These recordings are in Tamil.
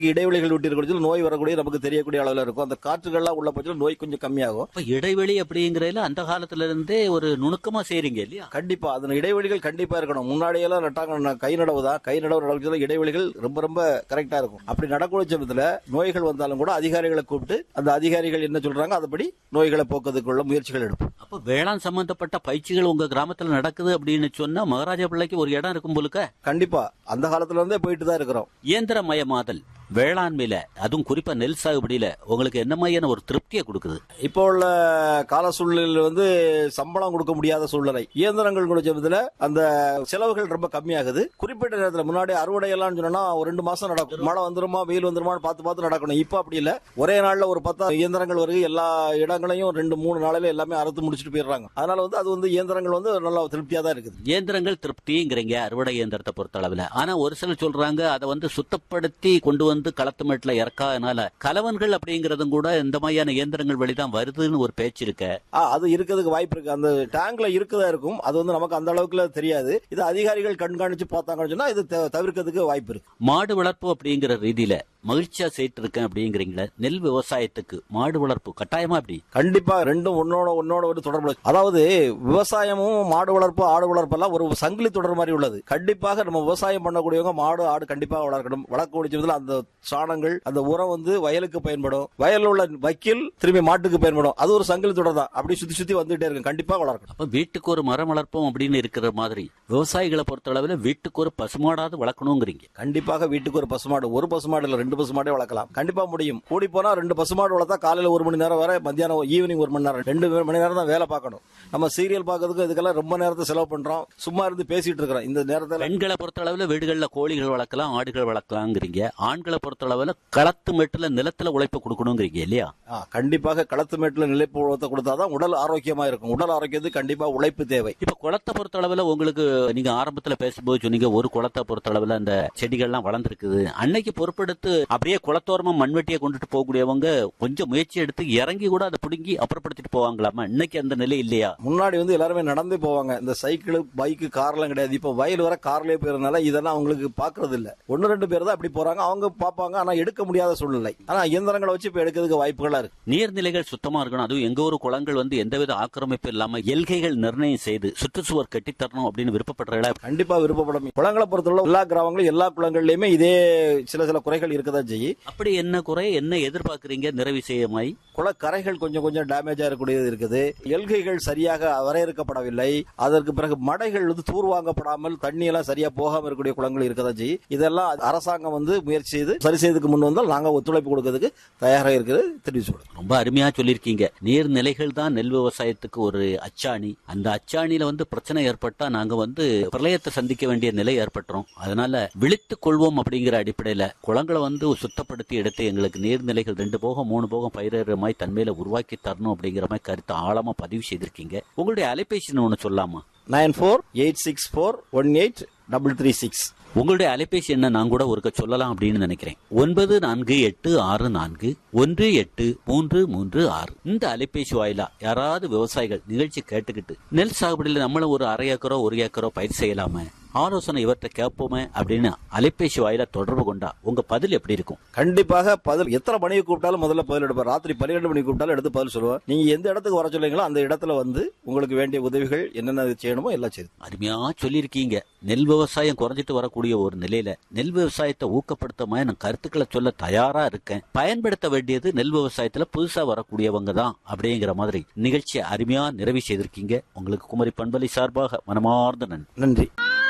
இடைவெளிகள் விட்டு இருக்கிறது நோய் வரக்கூடிய நமக்கு தெரியக்கூடிய அளவுல இருக்கும் அந்த காற்றுகள்லாம் உள்ள போச்சுன்னா நோய் கொஞ்சம் கம்மியாகும் அப்ப இடைவெளி அப்படிங்கறதுல அந்த காலத்துல இருந்தே ஒரு நுணுக்கமா செய்றீங்க இல்லையா கண்டிப்பா அந்த இடைவெளிகள் கண்டிப்பா இருக்கணும் முன்னாடி எல்லாம் நட்டாங்க ந- கை நடவு தான் கை நடவு நடக்கிறதுல இடைவெளிகள் ரொம்ப ரொம்ப கரெக்டா இருக்கும் அப்படி நடக்கூடிய சமயத்துல நோய்கள் வந்தாலும் கூட அதிகாரிகளை கூப்பிட்டு அந்த அதிகாரிகள் என்ன சொல்றாங்க அதுபடி நோய்களை போக்குறதுக்குள்ள முயற்சிகள் எடுப்போம் அப்ப வேளாண் சம்பந்தப்பட்ட பயிற்சிகள் உங்க கிராமத்துல நடக்குது அப்படின்னு சொன்னா மகாராஜா பிள்ளைக்கு ஒரு இடம் இருக்கும் போலுக்க கண்டிப்பா அந்த காலத்துல இருந்தே போயிட்டு தான் இருக்கிறோம் இயந்திரமயமாதல் வேளாண்மையில அதுவும் குறிப்பா நெல் சாகுபடியில உங்களுக்கு என்ன மாதிரியான ஒரு திருப்தியை கொடுக்குது இப்போ உள்ள கால சூழ்நிலையில் வந்து சம்பளம் கொடுக்க முடியாத சூழ்நிலை இயந்திரங்கள் கொடுத்த அந்த செலவுகள் ரொம்ப கம்மியாகுது குறிப்பிட்ட நேரத்தில் முன்னாடி அறுவடை எல்லாம் சொன்னா ஒரு ரெண்டு மாசம் நடக்கும் மழை வந்துருமா வெயில் வந்துருமான்னு பார்த்து பார்த்து நடக்கணும் இப்போ அப்படி இல்ல ஒரே நாள்ல ஒரு பத்து இயந்திரங்கள் வருது எல்லா இடங்களையும் ரெண்டு மூணு நாளில எல்லாமே அறுத்து முடிச்சுட்டு போயிடுறாங்க அதனால வந்து அது வந்து இயந்திரங்கள் வந்து நல்லா திருப்தியா தான் இருக்குது இயந்திரங்கள் திருப்திங்கிறீங்க அறுவடை இயந்திரத்தை பொறுத்த அளவுல ஆனா ஒரு சிலர் சொல்றாங்க அதை வந்து சுத்தப்படுத்தி கொண்டு வந்து களத்து மேட்டுல இறக்காதனால கலவன்கள் அப்படிங்கறதும் கூட இந்த மாதிரியான இயந்திரங்கள் வழிதான் வருதுன்னு ஒரு பேச்சு இருக்க ஆ, அது இருக்கிறதுக்கு வாய்ப்பு இருக்கு அந்த டேங்க்ல இருக்குதா இருக்கும் அது வந்து நமக்கு அந்த அளவுக்கு தெரியாது இது அதிகாரிகள் கண்காணிச்சு பார்த்தாங்கன்னு சொன்னா இது த- தவிர்க்கிறதுக்கு வாய்ப்பு இருக்கு மாடு வளர்ப்பு அப்படிங்கிற ரீதியில மகிழ்ச்சியா செய்து இருக்கேன் அப்படிங்கிறீங்களே நெல் விவசாயத்துக்கு மாடு வளர்ப்பு கட்டாயமா அப்படி கண்டிப்பா ரெண்டும் ஒன்னோட ஒன்னோட ஒரு தொடர்பு அதாவது விவசாயமும் மாடு வளர்ப்பு ஆடு வளர்ப்பு எல்லாம் ஒரு சங்கிலி தொடர் மாதிரி உள்ளது கண்டிப்பாக நம்ம விவசாயம் பண்ணக்கூடியவங்க மாடு ஆடு கண்டிப்பாக வளர்க்கணும் வளர்க்கக்கூடிய விதத்துல அந்த சாணங்கள் அந்த உரம் வந்து வயலுக்கு பயன்படும் வயல்ல உள்ள வைக்கல் திரும்பி மாட்டுக்கு பயன்படும் அது ஒரு சங்கிலி தொடர் தான் அப்படி சுத்தி சுத்தி வந்துட்டே இருக்கும் கண்டிப்பா வளர்க்கணும் அப்ப வீட்டுக்கு ஒரு மரம் வளர்ப்போம் அப்படின்னு இருக்கிற மாதிரி விவசாயிகளை பொறுத்த அளவுல வீட்டுக்கு ஒரு பசுமாடாவது வளர்க்கணுங்கிறீங்க கண்டிப்பாக வீட்டுக்கு ஒரு பசுமாடு ஒரு பசுமாடு இல்ல ரெண்டு பசுமாடே வளர்க்கலாம் கண்டிப்பா முடியும் கூடி போனா ரெண்டு பசுமாடு வளர்த்தா காலையில ஒரு மணி நேரம் வரை மத்தியானம் ஈவினிங் ஒரு மணி நேரம் ரெண்டு மணி நேரம் தான் வேலை பார்க்கணும் நம்ம சீரியல் பார்க்கறதுக்கு இதுக்கெல்லாம் ரொம்ப நேரத்தை செலவு பண்றோம் சும்மா இருந்து பேசிட்டு இருக்கிறோம் இந்த நேரத்துல பெண்களை பொறுத்த அளவுல வீடுகள்ல கோழிகள் வளர்க்கலாம் ஆடுகள் வளர்க்கலாங்கிறீங்க ஆண்களை பொறுத்த அளவுல களத்து மெட்டுல நிலத்துல உழைப்பு கொடுக்கணுங்கிறீங்க இல்லையா ஆ, கண்டிப்பாக களத்து மேட்டுல நிலைப்பு உழவத்தை கொடுத்தாதான் உடல் ஆரோக்கியமா இருக்கும் உடல் ஆரோக்கியத்துக்கு கண்டிப்பா உழைப்பு தேவை இப்ப குளத்தை பொறுத்த அளவுல உங்களுக்கு நீங்க ஆரம்பத்துல பேசும்போது சொன்னீங்க ஒரு குளத்தை பொறுத்த அளவுல அந்த செடிகள்லாம் வளர்ந்துருக்குது அன்னைக்கு பொறுப்பெடுத்து அப்படியே குளத்தோரமா மண்வெட்டியை கொண்டுட்டு போகக்கூடியவங்க கொஞ்சம் முயற்சி எடுத்து இறங்கி கூட அதை பிடுங்கி அப்புறப்படுத்திட்டு போவாங்களாமா இன்னைக்கு அந்த நிலை இல்லையா முன்னாடி வந்து எல்லாருமே நடந்தே போவாங்க இந்த சைக்கிள் பைக்கு கார்லாம் கிடையாது இப்ப வயல் வர கார்லயே போயிருந்தனால இதெல்லாம் அவங்களுக்கு பாக்குறது இல்ல ஒன்னு ரெண்டு பேர் தான் அப்படி போறாங்க அவங்க பாப்பாங்க ஆனா எடுக்க முடியாத சூழ்நிலை ஆனா இயந்திரங்களை வச்சு இப்ப எடுக்கிறதுக்கு வாய்ப்புகளா இருக்கு நீர்நிலைகள் சுத்தமா இருக்கணும் அதுவும் எங்க ஊர் குளங்கள் வந்து எந்தவித ஆக்கிரமிப்பு இல்லாம எல்கைகள் நிர்ணயம் செய்து சுற்றுச்சுவர் கட்டித்தரணும் அப்படின்னு விருப்பப்படுறீங்களா கண்டிப்பா விருப்பப்படும் குளங்களை பொறுத்தவரை எல்லா கிராமங்களும் எல்லா குளங்கள்லயுமே இதே சில சில குறைகள் இருக்கதான் செய்யும் அப்படி என்ன குறை என்ன எதிர்பார்க்கறீங்க நிறைவு செய்யமாய் குளக்கரைகள் கொஞ்சம் கொஞ்சம் டேமேஜ் ஆகக்கூடியது இருக்குது எல்கைகள் சரியாக வரையறுக்கப்படவில்லை அதற்கு பிறகு மடைகள் வந்து தூர்வாங்கப்படாமல் தண்ணி எல்லாம் சரியா போகாம இருக்கக்கூடிய குளங்கள் இருக்கதான் செய்யும் இதெல்லாம் அரசாங்கம் வந்து முயற்சி செய்து சரி செய்யறதுக்கு முன் வந்தால் நாங்க ஒத்துழைப்பு கொடுக்கறதுக்கு தயாராக இருக்கிறது தெரிவிச்சு கொடுக்கிறோம். ரொம்ப அருமையா சொல்லியிருக்கீங்க நீர்நிலைகள் தான் நெல் விவசாயத்துக்கு ஒரு அச்சாணி அந்த அச்சாணியில வந்து பிரச்சனை ஏற்பட்டா நாங்க வந்து பிரளயத்தை சந்திக்க வேண்டிய நிலை ஏற்பட்டுரும் அதனால விழித்துக் கொள்வோம் அப்படிங்கிற அடிப்படையில குளங்களை வந்து சுத்தப்படுத்தி எடுத்து எங்களுக்கு நீர்நிலைகள் ரெண்டு போகம் மூணு போகம் பயிரிடுற மாதிரி தன்மையில உருவாக்கி தரணும் அப்படிங்கிற மாதிரி கருத்து ஆழமா பதிவு செய்திருக்கீங்க உங்களுடைய அலைபேசி ஒண்ணு சொல்லாமா nine four eight six four one eight double three six உங்களுடைய அலைபேசி என்ன நான் கூட ஒருக்க சொல்லலாம் அப்படின்னு நினைக்கிறேன் ஒன்பது நான்கு எட்டு ஆறு நான்கு ஒன்று எட்டு மூன்று மூன்று ஆறு இந்த அலைபேசி வாயிலா யாராவது விவசாயிகள் நிகழ்ச்சி கேட்டுக்கிட்டு நெல் சாகுபடியில் நம்மளும் ஒரு அரை ஏக்கரோ ஒரு ஏக்கரோ பயிர் செய்யலாமே ஆலோசனை இவற்றை கேட்போமே அப்படின்னு அலைபேசி வாயிலா தொடர்பு கொண்டா உங்க பதில் எப்படி இருக்கும் கண்டிப்பாக பதில் எத்தனை மணிக்கு கூப்பிட்டாலும் முதல்ல பதில் எடுப்பார் ராத்திரி பன்னிரெண்டு மணிக்கு கூப்பிட்டாலும் எடுத்து பதில் சொல்லுவோம் நீங்க எந்த இடத்துக்கு வர சொல்லுங்களோ அந்த இடத்துல வந்து உங்களுக்கு வேண்டிய உதவிகள் என்னென்ன செய்யணுமோ எல்லாம் செய்து அருமையா சொல்லியிருக்கீங்க நெல் விவசாயம் குறைஞ்சிட்டு வரக்கூடிய ஒரு நிலையில நெல் விவசாயத்தை ஊக்கப்படுத்தமா நான் கருத்துக்களை சொல்ல தயாரா இருக்கேன் பயன்படுத்த வேண்டியது நெல் விவசாயத்துல புதுசா வரக்கூடியவங்க தான் அப்படிங்கிற மாதிரி நிகழ்ச்சியை அருமையா நிறைவு செய்திருக்கீங்க உங்களுக்கு குமரி பண்பலை சார்பாக மனமார்ந்த நன்றி நன்றி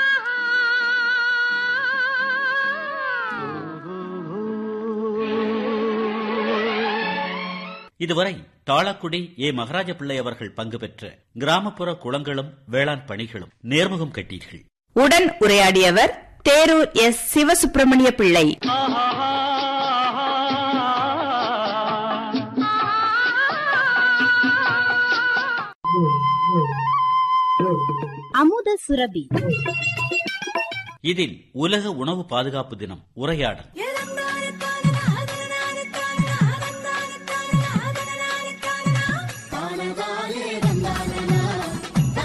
இதுவரை தாளக்குடி ஏ மகராஜ பிள்ளை அவர்கள் பங்கு பெற்ற கிராமப்புற குளங்களும் வேளாண் பணிகளும் நேர்முகம் கட்டீர்கள் உடன் உரையாடியவர் தேரூர் எஸ் சிவசுப்பிரமணிய பிள்ளை அமுத சுரபி இதில் உலக உணவு பாதுகாப்பு தினம் உரையாடல்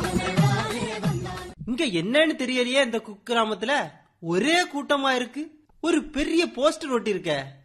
இங்க என்னன்னு தெரியலையே இந்த குக்கிராமத்துல ஒரே கூட்டமா இருக்கு ஒரு பெரிய போஸ்டர் ஒட்டி இருக்க